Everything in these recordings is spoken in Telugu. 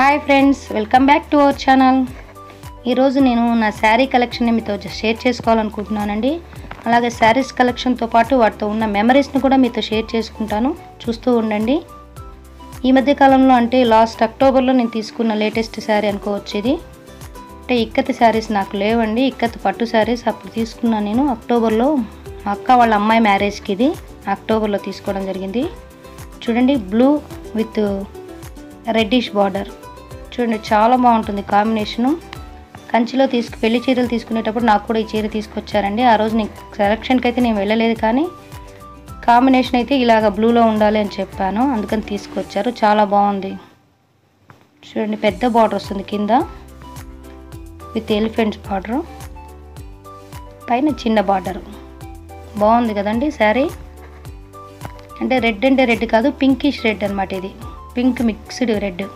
Hi friends welcome back to our channel ఈరోజు నేను నా శారీ కలెక్షన్ని మీతో షేర్ చేసుకోవాలనుకుంటున్నానండి అలాగే శారీస్ కలెక్షన్తో పాటు వాటితో ఉన్న మెమరీస్ని కూడా మీతో షేర్ చేసుకుంటాను చూస్తూ ఉండండి ఈ మధ్య కాలంలో అంటే లాస్ట్ అక్టోబర్లో నేను తీసుకున్న లేటెస్ట్ శారీ అనుకోవచ్చు ఇది అంటే ఇక్కత్ శారీస్ నాకు లేవండి ఇక్కత్ పట్టు శారీస్ అప్పుడు తీసుకున్నాను నేను అక్టోబర్లో మా అక్క వాళ్ళ అమ్మాయి మ్యారేజ్కి ఇది అక్టోబర్లో తీసుకోవడం జరిగింది చూడండి బ్లూ విత్ రెడ్డిష్ బార్డర్ చూడండి చాలా బాగుంటుంది కాంబినేషను కంచిలో తీసుకు పెళ్లి చీరలు తీసుకునేటప్పుడు నాకు కూడా ఈ చీర తీసుకొచ్చారండి ఆ రోజు నేను సెలక్షన్కి అయితే నేను వెళ్ళలేదు కానీ కాంబినేషన్ అయితే ఇలాగ బ్లూలో ఉండాలి అని చెప్పాను అందుకని తీసుకొచ్చారు చాలా బాగుంది చూడండి పెద్ద బార్డర్ వస్తుంది కింద విత్ ఎలిఫెంట్స్ బార్డరు పైన చిన్న బార్డర్ బాగుంది కదండి శారీ అంటే రెడ్ అంటే రెడ్ కాదు పింకిష్ రెడ్ అనమాట ఇది పింక్ మిక్స్డ్ రెడ్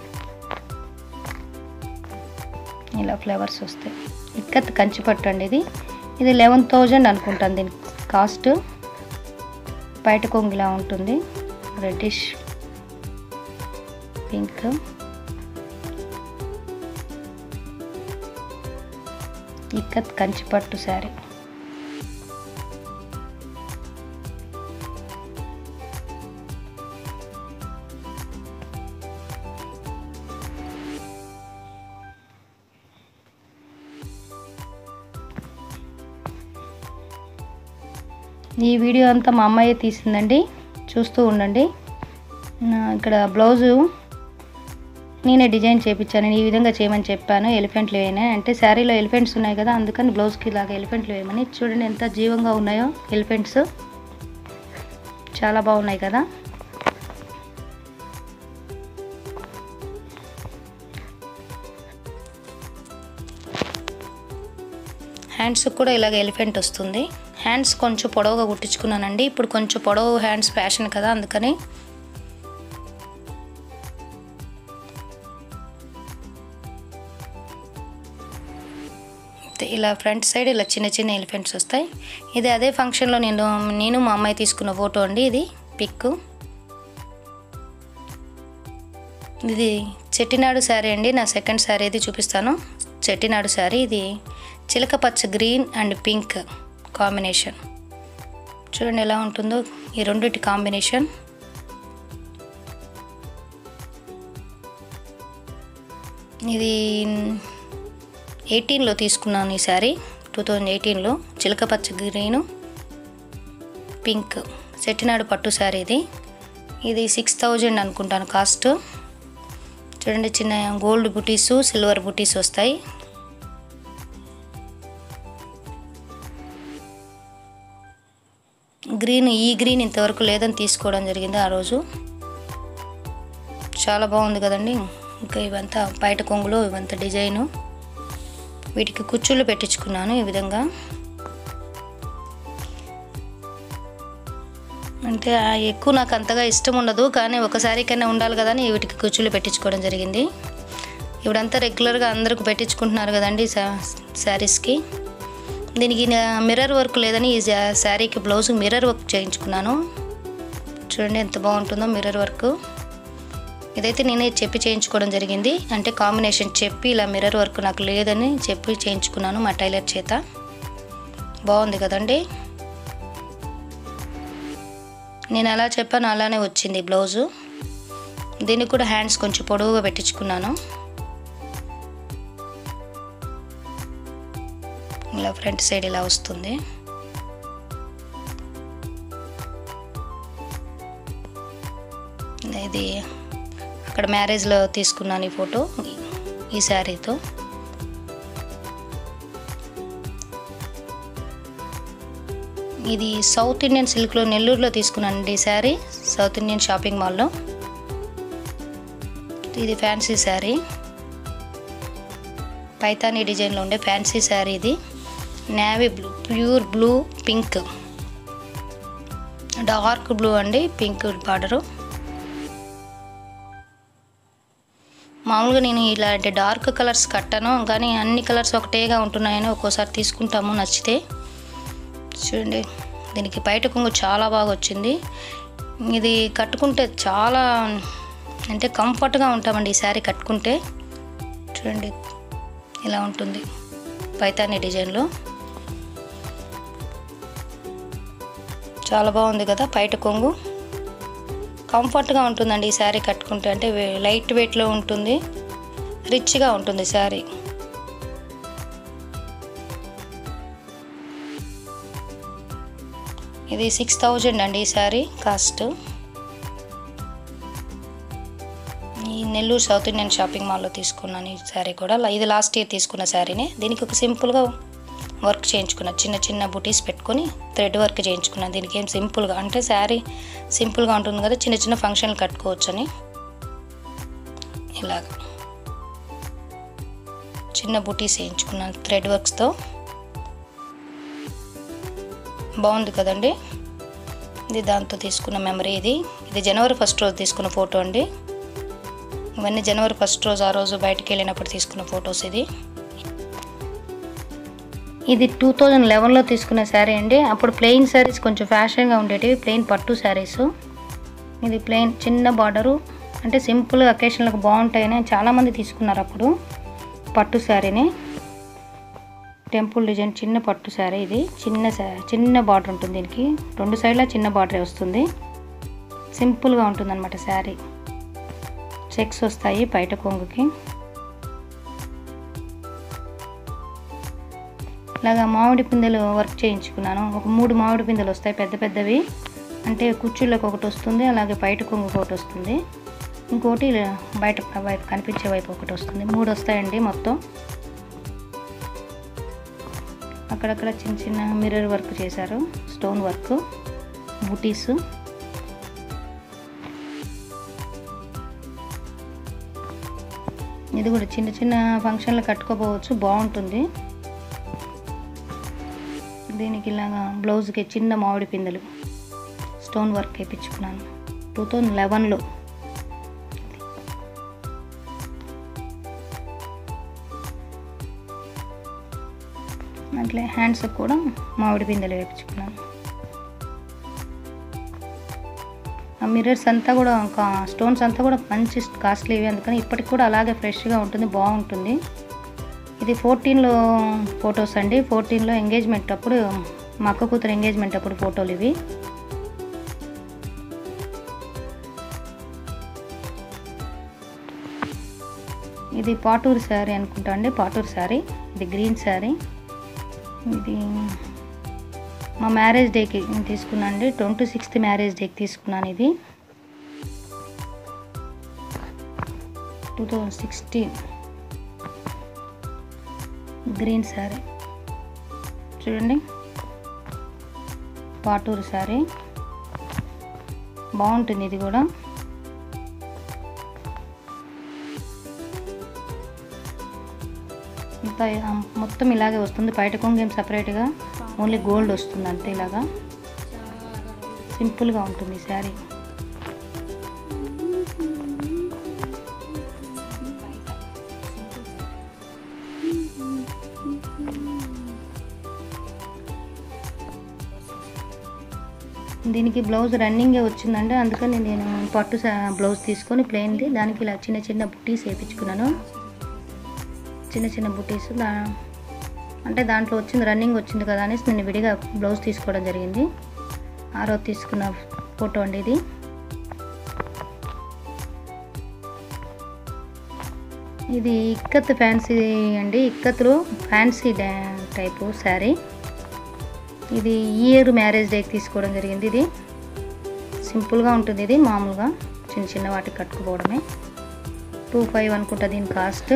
ఇలా ఫ్లేవర్స్ వస్తాయి ఇక్కత్ కంచి పట్టు అండి ఇది ఇది లెవెన్ థౌజండ్ అనుకుంటాను దీని కాస్ట్ బయట కొంగిలా ఉంటుంది రెడ్డిష్ పింక్ ఇక్కత్ కంచి పట్టు శారీ ఈ వీడియో అంతా మా అమ్మాయి తీసిందండి చూస్తూ ఉండండి నా- ఇక్కడ బ్లౌజు నేనే డిజైన్ చేయించాను ఈ విధంగా చేయమని చెప్పాను ఎలిఫెంట్లు వేయని అంటే శారీలో ఎలిఫెంట్స్ ఉన్నాయి కదా అందుకని బ్లౌజ్కి ఇలాగ ఎలిఫెంట్లు వేయమని చూడండి ఎంత జీవంగా ఉన్నాయో ఎలిఫెంట్స్ చాలా బాగున్నాయి కదా హ్యాండ్స్కి కూడా ఇలాగ ఎలిఫెంట్ వస్తుంది హ్యాండ్స్ కొంచెం పొడవుగా కుట్టించుకున్నానండి ఇప్పుడు కొంచెం పొడవు హ్యాండ్స్ ఫ్యాషన్ కదా అందుకని అయితే ఇలా ఫ్రంట్ సైడ్ ఇలా చిన్న చిన్న ఎలిఫెంట్స్ వస్తాయి ఇది అదే ఫంక్షన్లో నేను నేను మా అమ్మాయి తీసుకున్న ఫోటో అండి ఇది పిక్ ఇది చెట్టినాడు శారీ అండి నా సెకండ్ శారీ ఇది చూపిస్తాను చెట్టినాడు శారీ ఇది చిలక పచ్చ గ్రీన్ అండ్ పింక్ కాంబినేషన్ చూడండి ఎలా ఉంటుందో ఈ రెండింటి కాంబినేషన్ ఇది ఎయిటీన్లో తీసుకున్నాను ఈ శారీ టూ థౌజండ్ ఎయిటీన్లో చిలక పచ్చ గ్రీను పింక్ చెట్టినాడు పట్టు శారీ ఇది ఇది సిక్స్ థౌజండ్ అనుకుంటాను కాస్ట్ చూడండి చిన్న గోల్డ్ బుటీసు సిల్వర్ బుటీస్ వస్తాయి గ్రీన్ ఈ గ్రీన్ ఇంతవరకు లేదని తీసుకోవడం జరిగింది ఆ రోజు చాలా బాగుంది కదండి ఇంకా ఇవంతా బయట కొంగులో ఇవంతా డిజైను వీటికి కుచ్చుళ్ళు పెట్టించుకున్నాను ఈ విధంగా అంటే ఆ ఎక్కువ నాకు అంతగా ఇష్టం ఉండదు కానీ ఒకసారి కన్నా ఉండాలి కదా అని వీటికి కుచ్చులు పెట్టించుకోవడం జరిగింది ఇప్పుడంతా రెగ్యులర్గా అందరికి పెట్టించుకుంటున్నారు కదండి శా- శారీస్కి దీనికి నా- మిర్రర్ వర్క్ లేదని ఈ శా- శారీకి బ్లౌజ్ మిర్రర్ వర్క్ చేయించుకున్నాను చూడండి ఎంత బాగుంటుందో మిర్రర్ వర్క్ ఇదైతే నేనే చెప్పి చేయించుకోవడం జరిగింది అంటే కాంబినేషన్ చెప్పి ఇలా మిర్రర్ వర్క్ నాకు లేదని చెప్పి చేయించుకున్నాను మా టైలర్ చేత బాగుంది కదండి నేను ఎలా చెప్పాను అలానే వచ్చింది బ్లౌజు దీనికి కూడా హ్యాండ్స్ కొంచెం పొడవుగా పెట్టించుకున్నాను ఇలా ఫ్రంట్ సైడ్ ఇలా వస్తుంది ఇది అక్కడ మ్యారేజ్లో తీసుకున్నాను ఈ ఫోటో ఈ శారీతో ఇది సౌత్ ఇండియన్ సిల్క్లో నెల్లూరులో తీసుకున్నానండి ఈ శారీ సౌత్ ఇండియన్ షాపింగ్ మాల్లో ఇది ఫ్యాన్సీ శారీ పైతానీ డిజైన్లో ఉండే ఫ్యాన్సీ శారీ ఇది navy blue pure blue pink dark blue అండి పింక్ బార్డరు మామూలుగా నేను ఇలాంటి డార్క్ కలర్స్ కట్టను కానీ అన్ని కలర్స్ ఒకటేగా ఉంటున్నాయని ఒక్కోసారి తీసుకుంటాము నచ్చితే చూడండి దీనికి బయట కొంగు చాలా బాగా వచ్చింది ఇది కట్టుకుంటే చాలా అంటే కంఫర్ట్గా ఉంటామండి ఈ శారీ కట్టుకుంటే చూడండి ఇలా ఉంటుంది పైతాని డిజైన్లో చాలా బాగుంది కదా బయట కొంగు కంఫర్ట్గా ఉంటుందండి ఈ శారీ కట్టుకుంటే అంటే వే- లైట్ వెయిట్లో ఉంటుంది రిచ్గా ఉంటుంది శారీ ఇది సిక్స్ థౌజండ్ అండి ఈ శారీ కాస్ట్ ఈ నెల్లూరు సౌత్ ఇండియన్ షాపింగ్ మాల్లో తీసుకున్నాను ఈ శారీ కూడా లా- ఇది లాస్ట్ ఇయర్ తీసుకున్న శారీనే దీనికి ఒక సింపుల్గా వర్క్ చేయించుకున్నా చిన్న చిన్న బుటీస్ పెట్టుకొని థ్రెడ్ వర్క్ చేయించుకున్నాను దీనికి ఏం సింపుల్గా అంటే శారీ సింపుల్గా ఉంటుంది కదా చిన్న చిన్న ఫంక్షన్లు కట్టుకోవచ్చని ఇలాగ చిన్న బుటీస్ వేయించుకున్నాను థ్రెడ్ వర్క్స్తో బాగుంది కదండి ఇది దాంతో తీసుకున్న మెమరీ ఇది ఇది జనవరి ఫస్ట్ రోజు తీసుకున్న ఫోటో అండి ఇవన్నీ జనవరి ఫస్ట్ రోజు ఆ రోజు బయటికి వెళ్ళినప్పుడు తీసుకున్న ఫొటోస్ ఇది ఇది టూ థౌజండ్ లెవెన్లో తీసుకున్న శారీ అండి అప్పుడు ప్లెయిన్ శారీస్ కొంచెం ఫ్యాషన్గా ఉండేటివి ప్లెయిన్ పట్టు శారీస్ ఇది ప్లెయిన్ చిన్న బార్డరు అంటే సింపుల్ అకేషన్లకు బాగుంటాయని చాలామంది తీసుకున్నారు అప్పుడు పట్టు శారీని టెంపుల్ డిజైన్ చిన్న పట్టు శారీ ఇది చిన్న శా- చిన్న బార్డర్ ఉంటుంది దీనికి రెండు సైడ్ల చిన్న బార్డరే వస్తుంది సింపుల్గా ఉంటుంది అనమాట శారీ చెక్స్ వస్తాయి బయట కొంగుకి ఇలాగా మామిడి పిందెలు వర్క్ చేయించుకున్నాను ఒక మూడు మామిడి పిందెలు వస్తాయి పెద్ద పెద్దవి అంటే కుర్చీలకు ఒకటి వస్తుంది అలాగే బయట కొంగు ఒకటి వస్తుంది ఇంకోటి ఇలా బయట వైపు కనిపించే వైపు ఒకటి వస్తుంది మూడు వస్తాయండి మొత్తం అక్కడక్కడ చిన్న చిన్న మిర్రర్ వర్క్ చేశారు స్టోన్ వర్క్ బుటీస్ ఇది కూడా చిన్న చిన్న ఫంక్షన్లు కట్టుకోపోవచ్చు బాగుంటుంది దీనికి ఇలాగా బ్లౌజ్కి చిన్న మామిడి పిందెలు స్టోన్ వర్క్ వేయించుకున్నాను టూ థౌజండ్ లెవెన్లో అట్లే హ్యాండ్స్ కూడా మామిడి పిందెలు వేయించుకున్నాను ఆ మిర్రర్స్ అంతా కూడా కా- స్టోన్స్ అంతా కూడా మంచి కాస్ట్లీవి అందుకని ఇప్పటికి కూడా అలాగే ఫ్రెష్గా ఉంటుంది బాగుంటుంది ఇది ఫోర్టీన్లో ఫొటోస్ అండి ఫోర్టీన్లో ఎంగేజ్మెంట్ అప్పుడు మా అక్క కూతురు ఎంగేజ్మెంట్ అప్పుడు ఫోటోలు ఇవి ఇది పాటూరు శారీ అనుకుంటా అండి పాటూరు శారీ ఇది గ్రీన్ శారీ ఇది మా మ్యారేజ్ డేకి తీసుకున్నాను అండి ట్వంటీ సిక్స్త్ మ్యారేజ్ డేకి తీసుకున్నాను ఇది two thousand sixteen green saree చూడండి పాటూరు శారీ బాగుంటుంది ఇది కూడా ఇంత ఆ, మొత్తం ఇలాగే వస్తుంది బయట కొంగేం సపరేట్గా ఓన్లీ గోల్డ్ వస్తుంది అంతే ఇలాగా సింపుల్గా ఉంటుంది ఈ శారీ దీనికి బ్లౌజ్ రన్నింగే వచ్చిందండి అందుకని నేను పట్టు సా- బ్లౌజ్ తీసుకొని ప్లెయిన్ది దానికి ఇలా చిన్న చిన్న బుట్టీస్ వేయించుకున్నాను చిన్న చిన్న బుట్టీస్ దా అంటే దాంట్లో వచ్చింది రన్నింగ్ వచ్చింది కదా అనేసి నేను విడిగా బ్లౌజ్ తీసుకోవడం జరిగింది ఆ రోజు తీసుకున్న ఫోటో అండి ఇది ఇది ఇక్కత్ ఫ్యాన్సీ అండి ఇక్కత్లో ఫ్యాన్సీ డా టైపు శారీ ఇది ఈ ఇయర్ మ్యారేజ్ డేకి తీసుకోవడం జరిగింది ఇది సింపుల్గా ఉంటుంది ఇది మామూలుగా చిన్న చిన్న వాటికి కట్టుకుపోవడమే టూ ఫైవ్ అనుకుంటా దీని కాస్ట్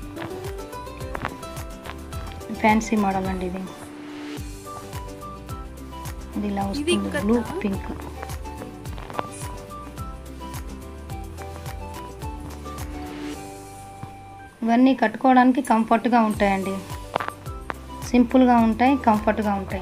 ఫ్యాన్సీ మోడల్ అండి ఇది ఇది ఇలా వస్తుంది బ్లూ పింక్ ఇవన్నీ కట్టుకోవడానికి కంఫర్ట్గా ఉంటాయండి సింపుల్గా ఉంటాయి కంఫర్ట్గా ఉంటాయి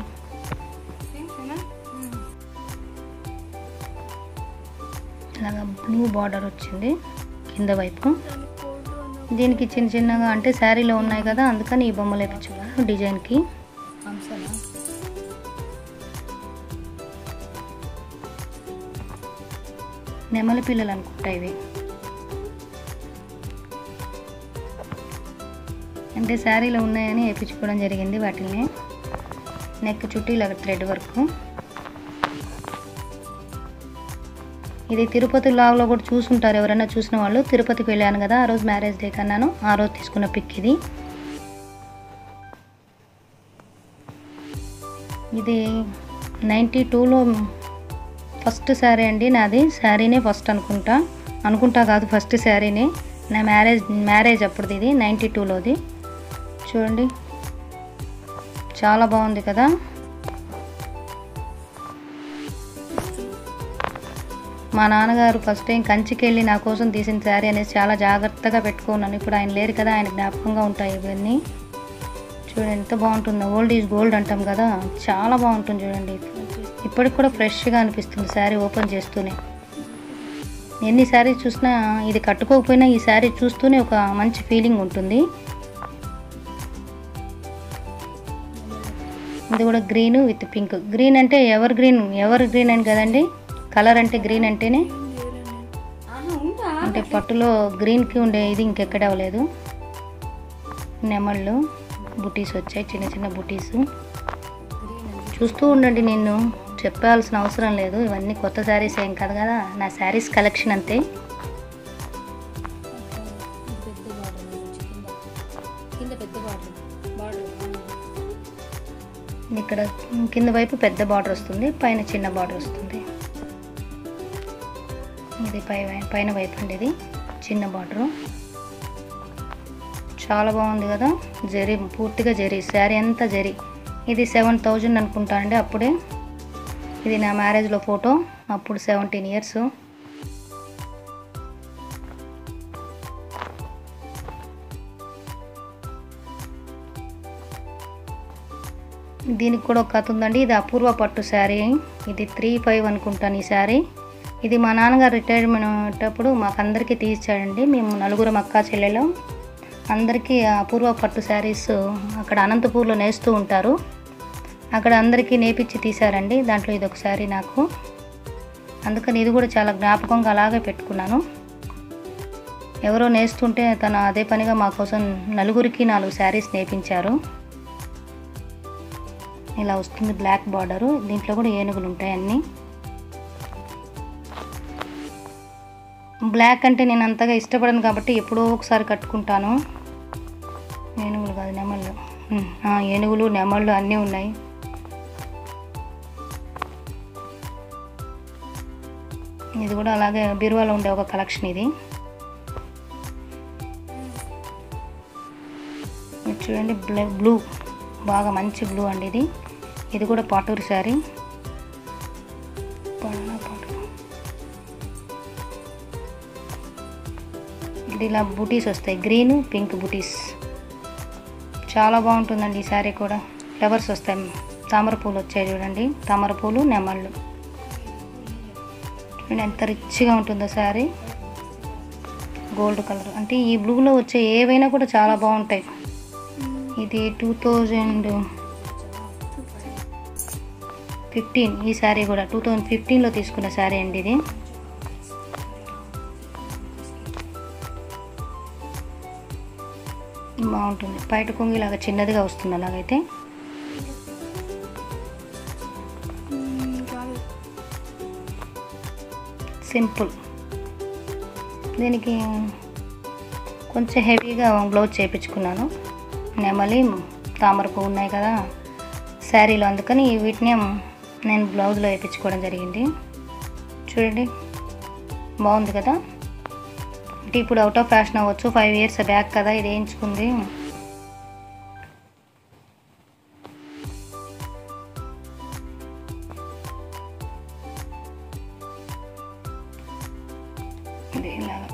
ఇలాగా బ్లూ బార్డర్ వచ్చింది కింద వైపు దీనికి చిన్న చిన్నగా అంటే శారీలో ఉన్నాయి కదా అందుకని ఈ బొమ్మలు వేయించుకున్నాను డిజైన్కి నెమలి పిల్లలు అనుకుంటా ఇవి అంటే శారీలో ఉన్నాయని వేయించుకోవడం జరిగింది వాటిని నెక్ చుట్టూ ఇలా థ్రెడ్ వర్క్ ఇది తిరుపతి లాగ్లో కూడా చూసుంటారు ఎవరైనా చూసిన వాళ్ళు తిరుపతికి వెళ్ళాను కదా ఆ రోజు మ్యారేజ్ డే కన్నాను ఆ రోజు తీసుకున్న పిక్ ఇది ఇది నైంటీ టూలో ఫస్ట్ శారీ అండి నాది శారీనే ఫస్ట్ అనుకుంటా అనుకుంటా కాదు ఫస్ట్ శారీనే నా మ్యారేజ్ మ్యారేజ్ అప్పుడుది ఇది నైంటీ టూలోది చూడండి చాలా బాగుంది కదా మా నాన్నగారు ఫస్ట్ టైం కంచికి వెళ్ళి నా కోసం తీసిన శారీ అనేది చాలా జాగ్రత్తగా పెట్టుకున్నాను ఇప్పుడు ఆయన లేరు కదా ఆయన జ్ఞాపకంగా ఉంటాయి ఇవన్నీ చూడండి ఎంత బాగుంటుందో ఓల్డ్ ఈజ్ గోల్డ్ అంటాం కదా చాలా బాగుంటుంది చూడండి ఇప్పటికి కూడా ఫ్రెష్గా అనిపిస్తుంది శారీ ఓపెన్ చేస్తూనే ఎన్ని శారీ చూసినా ఇది కట్టుకోకపోయినా ఈ శారీ చూస్తూనే ఒక మంచి ఫీలింగ్ ఉంటుంది ఇది కూడా గ్రీన్ విత్ పింక్ గ్రీన్ అంటే ఎవర్ గ్రీన్ ఎవర్ గ్రీన్ అని కదండి కలర్ అంటే గ్రీన్ అంటేనే అంటే పట్టులో గ్రీన్కి ఉండే ఇది ఇంకెక్కడ అవ్వలేదు నెమళ్ళు బుటీస్ వచ్చాయి చిన్న చిన్న బుటీస్ చూస్తూ ఉండండి నేను చెప్పాల్సిన అవసరం లేదు ఇవన్నీ కొత్త శారీస్ ఏం కాదు కదా నా శారీస్ కలెక్షన్ అంతే కింద పెద్ద బార్డర్ బార్డర్ ఇక్కడ కింద వైపు పెద్ద బార్డర్ వస్తుంది పైన చిన్న బార్డర్ వస్తుంది ఇది పై వై- పైన వైపు అండి ఇది చిన్న బార్డరు చాలా బాగుంది కదా జరీ పూర్తిగా జరీ శారీ అంతా జరీ ఇది సెవెన్ థౌజండ్ అనుకుంటానండి అప్పుడే ఇది నా మ్యారేజ్లో ఫోటో అప్పుడు సెవెంటీన్ ఇయర్స్ దీనికి కూడా ఒక కథ ఉందండి ఇది అపూర్వ పట్టు శారీ ఇది త్రీ ఫైవ్ అనుకుంటాను ఈ శారీ ఇది మా నాన్నగారు రిటైర్మెంట్ అప్పుడు మాకు అందరికీ తీసిచ్చాడండి మేము నలుగురం అక్క చెల్లెలు అందరికీ ఆ అపూర్వ పట్టు శారీస్ అక్కడ అనంతపూర్లో నేస్తూ ఉంటారు అక్కడ అందరికీ నేపిచ్చి తీశారండి దాంట్లో ఇది ఒక శారీ నాకు అందుకని ఇది కూడా చాలా జ్ఞాపకంగా అలాగే పెట్టుకున్నాను ఎవరో నేస్తుంటే తను అదే పనిగా మా కోసం నలుగురికి నాలుగు శారీస్ నేపించారు ఇలా వస్తుంది బ్లాక్ బార్డరు దీంట్లో కూడా ఏనుగులు ఉంటాయి అన్నీ బ్లాక్ అంటే నేను అంతగా ఇష్టపడను కాబట్టి ఎప్పుడో ఒకసారి కట్టుకుంటాను ఏనుగులు కాదు నెమళ్ళు ఉమ్, ఆ, ఏనుగులు నెమళ్ళు అన్నీ ఉన్నాయి ఇది కూడా అలాగే బీరువాలో ఉండే ఒక కలెక్షన్ ఇది ఇది చూడండి బ్లూ బ్లూ బాగా మంచి బ్లూ అండి ఇది ఇది కూడా పాటూరు శారీ పడన పాటూరు. ఇది ఇలా బూటీస్ వస్తాయి గ్రీన్ పింక్ బూటీస్ చాలా బాగుంటుందండి ఈ శారీ కూడా ఫ్లవర్స్ వస్తాయి తామర పూలు వచ్చాయి చూడండి తామర పూలు నెమళ్ళు చూడండి ఎంత రిచ్గా ఉంటుందో శారీ గోల్డ్ కలర్ అంటే ఈ బ్లూలో వచ్చే ఏవైనా కూడా చాలా బాగుంటాయి ఇది టూ థౌజండ్ ఫిఫ్టీన్ ఈ శారీ కూడా టూ థౌజండ్ ఫిఫ్టీన్లో తీసుకున్న శారీ అండి ఇది బాగుంటుంది బయట కొంగి ఇలాగ చిన్నదిగా వస్తుంది అలాగైతే కాదు సింపుల్ దీనికి కొంచెం హెవీగా బ్లౌజ్ చేయించుకున్నాను నెమలి తామర పువ్వు ఉన్నాయి కదా శారీలో అందుకని వీటిని నేను బ్లౌజ్లో వేయించుకోవడం జరిగింది చూడండి బాగుంది కదా అంటే ఇప్పుడు అవుట్ ఆఫ్ ఫ్యాషన్ అవ్వచ్చు ఫైవ్ ఇయర్స్ బ్యాక్ కదా ఇది వేయించుకుంది ఇది ఇలాగా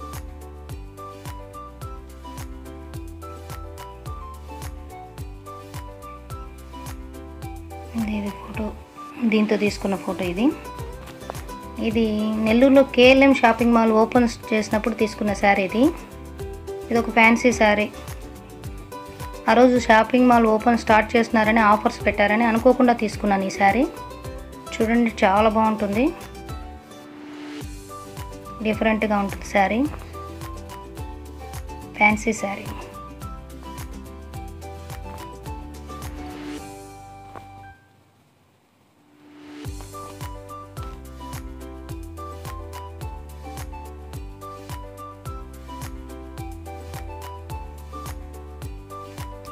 ఇది ఇది ఫోటో దీంతో తీసుకున్న ఫోటో ఇది ఇది నెల్లూరులో కేఎల్ఎం షాపింగ్ మాల్ ఓపెన్ చేసినప్పుడు తీసుకున్న శారీ ఇది ఇది ఒక ఫ్యాన్సీ శారీ ఆ రోజు షాపింగ్ మాల్ ఓపెన్ స్టార్ట్ చేస్తున్నారని ఆఫర్స్ పెట్టారని అనుకోకుండా తీసుకున్నాను ఈ శారీ చూడండి చాలా బాగుంటుంది డిఫరెంట్గా ఉంటుంది శారీ ఫ్యాన్సీ శారీ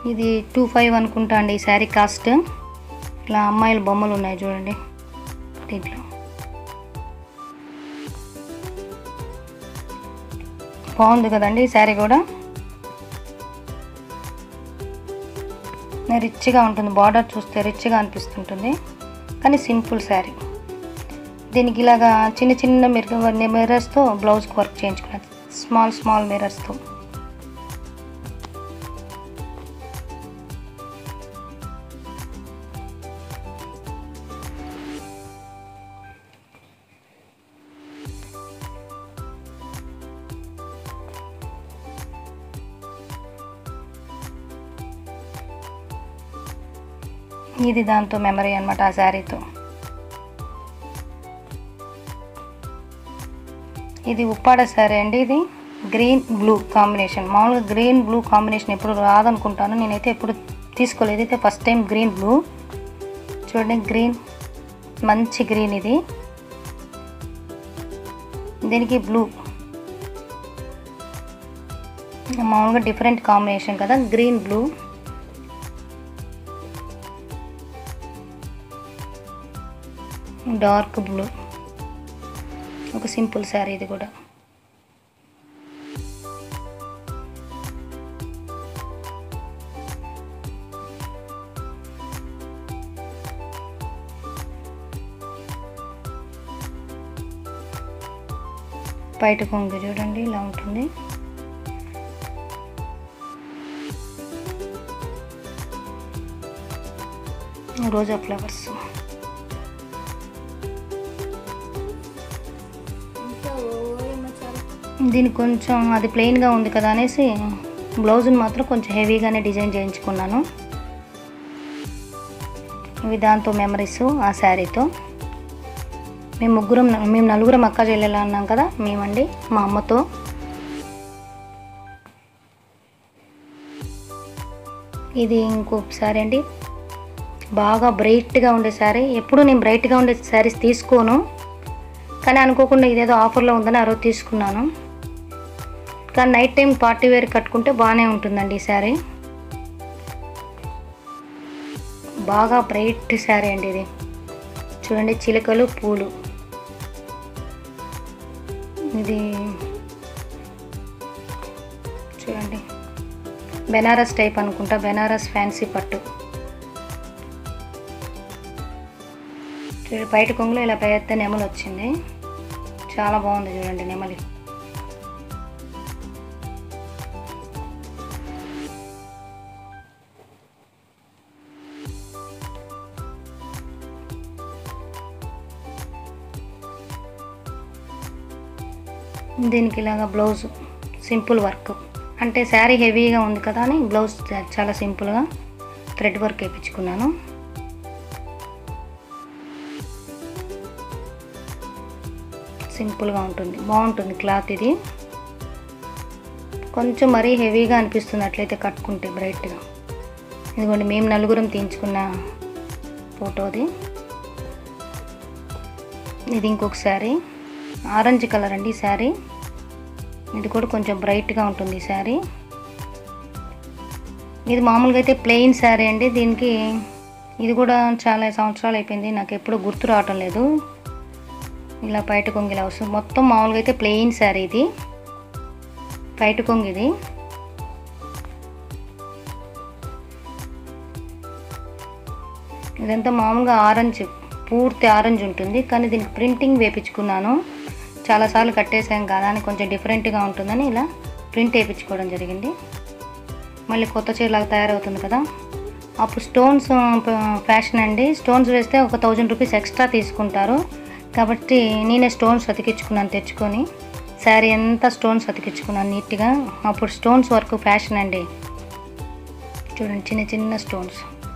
ఇది టూ ఫైవ్ అనుకుంటా అండి ఈ శారీ కాస్ట్ ఇట్లా అమ్మాయిల బొమ్మలు ఉన్నాయి చూడండి దీంట్లో బాగుంది కదండి ఈ శారీ కూడా రిచ్గా ఉంటుంది బార్డర్ చూస్తే రిచ్గా అనిపిస్తుంటుంది కానీ సింపుల్ శారీ దీనికి ఇలాగా చిన్న చిన్న మిర్రర్ మిర్రర్స్తో బ్లౌజ్కి వర్క్ చేయించుకున్నాను స్మాల్ స్మాల్ మిర్రర్స్తో ఇది దాంతో మెమరీ అనమాట ఆ శారీతో ఇది ఉప్పాడ శారీ అండి ఇది గ్రీన్ బ్లూ కాంబినేషన్ మామూలుగా గ్రీన్ బ్లూ కాంబినేషన్ ఎప్పుడు రాదనుకుంటాను నేనైతే ఎప్పుడు తీసుకోలేదు అయితే ఫస్ట్ టైం గ్రీన్ బ్లూ చూడండి గ్రీన్ మంచి గ్రీన్ ఇది దీనికి బ్లూ మామూలుగా డిఫరెంట్ కాంబినేషన్ కదా గ్రీన్ బ్లూ డార్క్ బ్లూ ఒక సింపుల్ శారీ ఇది కూడా బయట కొంగు చూడండి ఇలా ఉంటుంది రోజా ఫ్లవర్స్ ఇంకా ఓయమ్మ చాలా దీనికి కొంచెం అది ప్లెయిన్గా ఉంది కదా అనేసి బ్లౌజ్ని మాత్రం కొంచెం హెవీగానే డిజైన్ చేయించుకున్నాను ఇవి దాంతో మెమరీస్ ఆ శారీతో మేము ముగ్గురం మేము నలుగురం అక్క చెల్లెలు అన్నాం కదా మేమండి మా అమ్మతో ఇది ఇంకొక శారీ అండి బాగా బ్రైట్గా ఉండే శారీ ఎప్పుడు నేను బ్రైట్గా ఉండే శారీస్ తీసుకోను కానీ అనుకోకుండా ఇదేదో ఆఫర్లో ఉందని ఆ రోజు తీసుకున్నాను కానీ నైట్ టైం పార్టీ వేర్ కట్టుకుంటే బాగానే ఉంటుందండి ఈ శారీ బాగా బ్రైట్ శారీ అండి ఇది చూడండి చిలకలు పూలు ఇది చూడండి బెనారస్ టైప్ అనుకుంటా బెనారస్ ఫ్యాన్సీ పట్టు చూడండి బయట కొంగులో ఇలా పెద్ద నెమలు వచ్చింది చాలా బాగుంది చూడండి నెమలి దీనికి ఇలాగా బ్లౌజ్ సింపుల్ వర్క్ అంటే శారీ హెవీగా ఉంది కదా అని బ్లౌజ్ చా- చాలా సింపుల్గా థ్రెడ్ వర్క్ వేయించుకున్నాను సింపుల్గా ఉంటుంది బాగుంటుంది క్లాత్ ఇది కొంచెం మరీ హెవీగా అనిపిస్తుంది అట్లయితే కట్టుకుంటే బ్రైట్గా ఇదిగోండి మేము నలుగురం తీయించుకున్న ఫోటోది ఇది ఇంకొక శారీ ఆరెంజ్ కలర్ అండి ఈ శారీ ఇది కూడా కొంచెం బ్రైట్గా ఉంటుంది ఈ శారీ ఇది మామూలుగా అయితే ప్లెయిన్ శారీ అండి దీనికి ఇది కూడా చాలా సంవత్సరాలు అయిపోయింది నాకు ఎప్పుడు గుర్తు రావటం లేదు ఇలా బయట కొంగి ఇలా వస్తుంది మొత్తం మామూలుగా అయితే ప్లెయిన్ శారీ ఇది బయట కొంగి ఇది ఇదంతా మామూలుగా ఆరెంజ్ పూర్తి ఆరెంజ్ ఉంటుంది కానీ దీనికి ప్రింటింగ్ వేపించుకున్నాను చాలాసార్లు కట్టేసాం కదా అని కొంచెం డిఫరెంట్గా ఉంటుందని ఇలా ప్రింట్ వేయించుకోవడం జరిగింది మళ్ళీ కొత్త చీరలాగా తయారవుతుంది కదా అప్పుడు స్టోన్స్ ఫ్యాషన్ అండి స్టోన్స్ వేస్తే ఒక థౌజండ్ రూపీస్ ఎక్స్ట్రా తీసుకుంటారు కాబట్టి నేనే స్టోన్స్ అతికించుకున్నాను తెచ్చుకొని శారీ అంతా స్టోన్స్ అతికించుకున్నాను నీట్గా అప్పుడు స్టోన్స్ వర్క్ ఫ్యాషన్ అండి చూడండి చిన్న చిన్న స్టోన్స్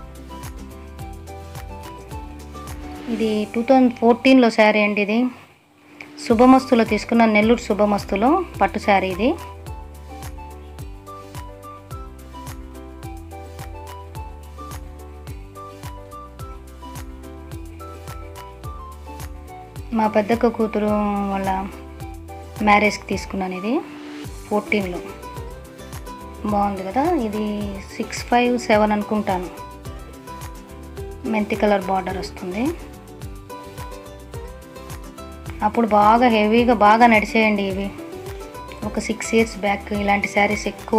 ఇది టూ థౌజండ్ ఫోర్టీన్లో శారీ అండి ఇది శుభమస్తులో తీసుకున్న నెల్లూరు శుభమస్తులో పట్టు శారీ ఇది మా పెద్దక్క కూతురు వాళ్ళ మ్యారేజ్కి తీసుకున్నాను ఇది ఫోర్టీన్లో బాగుంది కదా ఇది సిక్స్ ఫైవ్ సెవెన్ అనుకుంటాను మెంతి కలర్ బార్డర్ వస్తుంది అప్పుడు బాగా హెవీగా బాగా నడిచేయండి ఇవి ఒక సిక్స్ ఇయర్స్ బ్యాక్ ఇలాంటి శారీస్ ఎక్కువ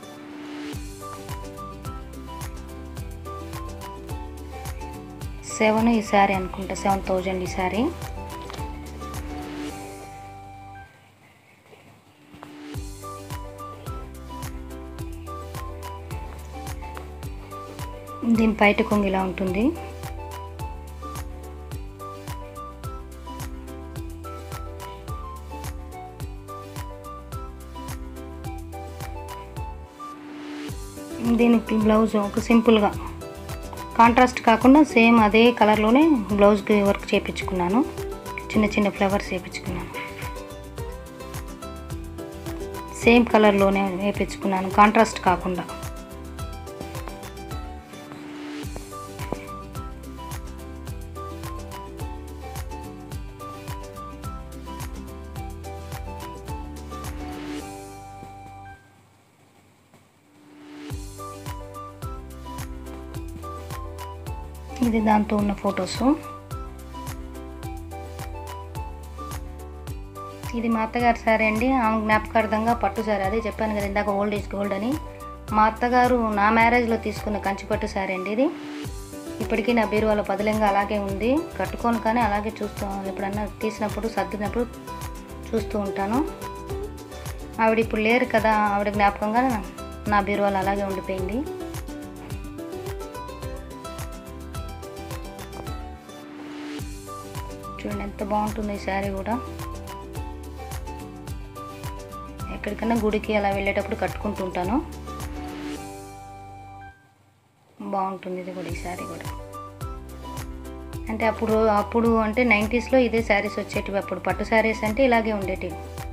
సెవెన్ ఈ శారీ అనుకుంటా సెవెన్ థౌజండ్ ఈ శారీ దీని బయట కొంగు ఇలా ఉంటుంది దీనికి బ్లౌజ్ ఒక సింపుల్గా కాంట్రాస్ట్ కాకుండా సేమ్ అదే కలర్లోనే బ్లౌజ్కి వర్క్ చేయించుకున్నాను చిన్న చిన్న ఫ్లవర్స్ వేయించుకున్నాను సేమ్ కలర్లోనే వేయించుకున్నాను కాంట్రాస్ట్ కాకుండా ఇది దాంతో ఉన్న ఫొటోస్ ఇది మా అత్తగారి సారీ అండి ఆమె జ్ఞాపకార్థంగా పట్టు సారీ అదే చెప్పాను కదా ఇందాక ఓల్డ్ ఈజ్ గోల్డ్ అని మా అత్తగారు నా మ్యారేజ్లో తీసుకున్న కంచి పట్టు సారీ అండి ఇది ఇప్పటికీ నా బీరువాలో పదిలంగా అలాగే ఉంది కట్టుకోను కానీ అలాగే చూస్తూ ఎప్పుడన్నా తీసినప్పుడు సర్దినప్పుడు చూస్తూ ఉంటాను ఆవిడ ఇప్పుడు లేరు కదా ఆవిడ జ్ఞాపకంగా నా బీరువాలో అలాగే ఉండిపోయింది చూడండి ఎంత బాగుంటుంది ఈ శారీ కూడా ఎక్కడికైనా గుడికి అలా వెళ్ళేటప్పుడు కట్టుకుంటూ ఉంటాను బాగుంటుంది ఇది కూడా ఈ శారీ కూడా అంటే అప్పుడు అప్పుడు అంటే నైంటీస్లో ఇదే శారీస్ వచ్చేటివి అప్పుడు పట్టు శారీస్ అంటే ఇలాగే ఉండేటివి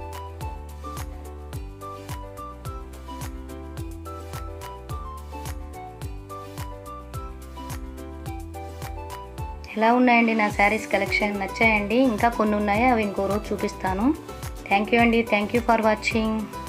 ఎలా ఉన్నాయండి నా శారీస్ కలెక్షన్ నచ్చాయండి ఇంకా కొన్ని ఉన్నాయి అవి ఇంకో రోజు చూపిస్తాను థ్యాంక్ యూ అండి థ్యాంక్ యూ ఫర్ వాచింగ్